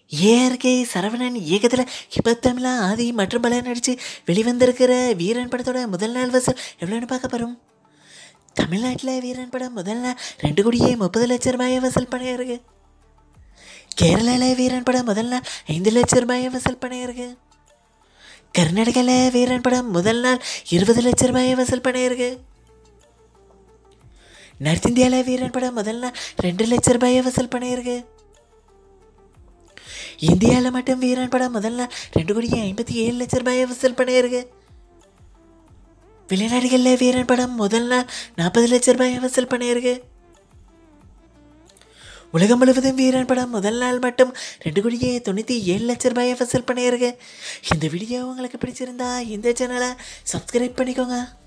ARK Saravanan இயக்கத்தில் இப்போ தமிழா ஆதி மற்றும் பலர் நடித்து வெளிவந்திருக்கிற வீரன் படத்தோட முதல் நாள் வசூல் எவ்வளோன்னு பார்க்க போகிறோம் தமிழ்நாட்டில் வீரன் படம் முதல் நாள் ரெண்டு கோடியே முப்பது லட்ச ரூபாயை வசூல் பண்ணியிருக்கு கேரளாவில் வீரன் படம் முதல் நாள் ஐந்து லட்ச ரூபாயை வசூல் பண்ணியிருக்கு கர்நாடகாவில் வீரன் படம் முதல் நாள் இருபது லட்ச ரூபாயை வசூல் பண்ணியிருக்கு நார்த் இந்தியாவில் வீரன் படம் முதல் நாள் ரெண்டு லட்ச ரூபாயை வசூல் பண்ணியிருக்கு இந்தியாவில் மட்டும் வீரன் படம் முதல் நாள் ரெண்டு கோடியே ஐம்பத்தி ஏழு லட்ச ரூபாயை வசூல் பண்ணியிருக்கு வெளிநாடுகளில் வீரன் படம் முதல் நாள் நாற்பது லட்ச ரூபாயை வசூல் பண்ணியிருக்கு உலகம் முழுவதும் வீரன் படம் முதல் நாள் மட்டும் ரெண்டு கோடியே தொண்ணூற்றி ஏழு லட்ச ரூபாயை வசூல் பண்ணியிருக்கு இந்த வீடியோ உங்களுக்கு பிடிச்சிருந்தா இந்த சேனலை சப்ஸ்கிரைப் பண்ணிக்கோங்க